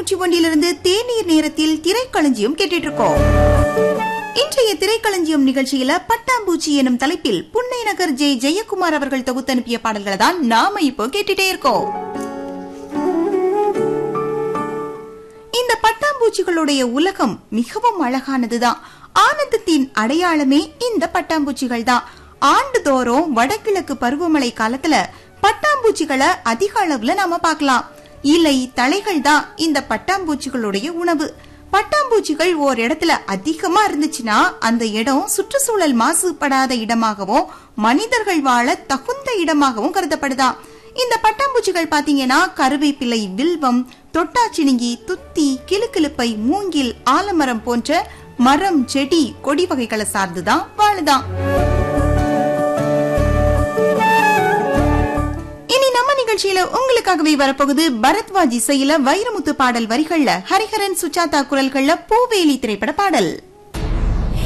நூற்றி ஒன்றிலிருந்து தேநீர் நேரத்தில் திரைக்களஞ்சியம் கேட்டுட்டு இருக்கோம் இன்றைய திரைக்களஞ்சியம் நிகழ்ச்சியில பட்டாம்பூச்சி எனும் தலைப்பில் புன்னை நகர் ஜே ஜெயக்குமார் அவர்கள் தொகுத்தனுப்பிய பாடல்களை தான் நாம இப்போ கேட்டுட்டே இருக்கோம் இந்த பட்டாம்பூச்சிகளுடைய உலகம் மிகவும் அழகானதுதான் ஆனந்தத்தின் அடையாளமே இந்த பட்டாம்பூச்சிகள் தான் ஆண்டுதோறும் வடகிழக்கு பருவமழை காலத்துல பட்டாம்பூச்சிகளை அதிக அளவுல நாம பார்க்கலாம் இலை தழைகள் தான் இந்த பட்டாம்பூச்சிகளுடைய உணவு பட்டாம்பூச்சிகள் ஓர் இடத்துல அதிகமா இருந்துச்சுன்னா அந்த இடம் சுற்றுச்சூழல் மாசுபடாத இடமாகவும் மனிதர்கள் வாழ தகுந்த இடமாகவும் கருதப்படுதாம் இந்த பட்டாம்பூச்சிகள் பாத்தீங்கன்னா கருவேப்பிலை வில்வம் தொட்டாச்சினுங்கி துத்தி கிளுக்கிழுப்பை மூங்கில் ஆலமரம் போன்ற மரம் செடி கொடி வகைகளை சார்ந்துதான் வாழுதான் இனி நம்ம நிகழ்ச்சியில உங்களுக்காகவே வரப்போகுது பரத்வாஜ் இசையில வைரமுத்து பாடல் வரிகள்ல ஹரிஹரன் சுஜாதா குரல்கள்ல பூவேலி திரைப்பட பாடல்